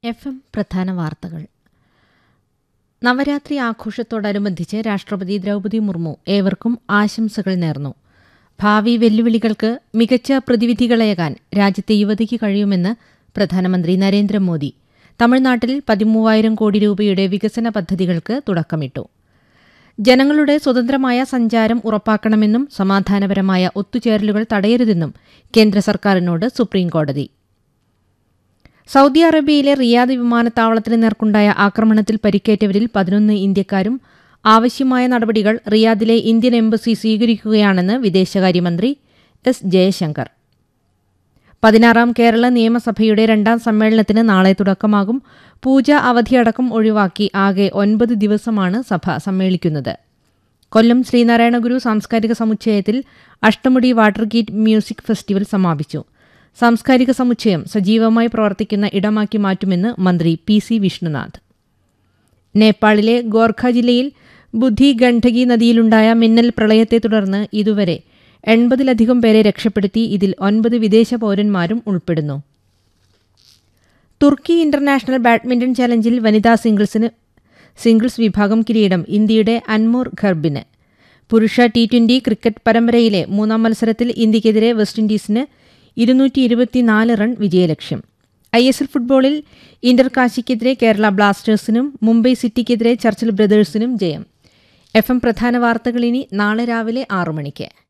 F M പ്രധാന വാർത്തകൾ നവരാത്രി ആഘോഷത്തോടനുബന്ധിച്ച് രാഷ്ട്രപതി ദ്രൗപദി മുർമു ഏവർക്കും ആശംസകൾ നേർന്നു ഭാവി വെല്ലുവിളികൾക്ക് മികച്ച പ്രതിവിധികളേകാൻ രാജ്യത്തെ യുവതിക്ക് കഴിയുമെന്ന് പ്രധാനമന്ത്രി നരേന്ദ്രമോദി തമിഴ്നാട്ടിൽ പതിമൂവായിരം കോടി രൂപയുടെ വികസന പദ്ധതികൾക്ക് തുടക്കമിട്ടു ജനങ്ങളുടെ സ്വതന്ത്രമായ സഞ്ചാരം ഉറപ്പാക്കണമെന്നും സമാധാനപരമായ ഒത്തുചേരലുകൾ തടയരുതെന്നും കേന്ദ്ര സർക്കാരിനോട് സുപ്രീംകോടതി സൗദി അറേബ്യയിലെ റിയാദ് വിമാനത്താവളത്തിന് നേർക്കുണ്ടായ ആക്രമണത്തിൽ പരിക്കേറ്റവരിൽ പതിനൊന്ന് ഇന്ത്യക്കാരും ആവശ്യമായ നടപടികൾ റിയാദിലെ ഇന്ത്യൻ എംബസി സ്വീകരിക്കുകയാണെന്ന് വിദേശകാര്യമന്ത്രി എസ് ജയശങ്കർ പതിനാറാം കേരള നിയമസഭയുടെ രണ്ടാം സമ്മേളനത്തിന് നാളെ തുടക്കമാകും പൂജ അവധിയടക്കം ഒഴിവാക്കി ആകെ ഒൻപത് ദിവസമാണ് സഭ സമ്മേളിക്കുന്നത് കൊല്ലം ശ്രീനാരായണ ഗുരു സാംസ്കാരിക സമുച്ചയത്തിൽ Ashtamudi water gate music festival സമാപിച്ചു സാംസ്കാരിക സമുച്ചയം സജീവമായി പ്രവർത്തിക്കുന്ന ഇടമാക്കി മാറ്റുമെന്ന് മന്ത്രി പി സി വിഷ്ണുനാഥ് നേപ്പാളിലെ ഗോർഖ ജില്ലയിൽ ബുദ്ധി ഗണ്ഡകി നദിയിലുണ്ടായ മിന്നൽ പ്രളയത്തെ തുടർന്ന് ഇതുവരെ എൺപതിലധികം പേരെ രക്ഷപ്പെടുത്തി ഇതിൽ ഒൻപത് വിദേശ പൌരന്മാരും ഉൾപ്പെടുന്നു തുർക്കി ഇന്റർനാഷണൽ ബാഡ്മിന്റൺ ചാലഞ്ചിൽ വനിതാ സിംഗിൾസിന് സിംഗിൾസ് വിഭാഗം കിരീടം ഇന്ത്യയുടെ അൻമോർ ഖർബിന് പുരുഷ ടി ട്വന്റി ക്രിക്കറ്റ് പരമ്പരയിലെ മൂന്നാം മത്സരത്തിൽ ഇന്ത്യക്കെതിരെ വെസ്റ്റ് ഇൻഡീസിന് ഇരുന്നൂറ്റി ഇരുപത്തിനാല് റൺ വിജയലക്ഷ്യം ഐ എസ് എൽ ഫുട്ബോളിൽ ഇന്റർ കാശിക്കെതിരെ കേരള ബ്ലാസ്റ്റേഴ്സിനും മുംബൈ സിറ്റിക്കെതിരെ ചർച്ചിൽ ബ്രദേഴ്സിനും ജയം എഫ് എം പ്രധാന വാർത്തകൾ ഇനി നാളെ രാവിലെ ആറു മണിക്ക്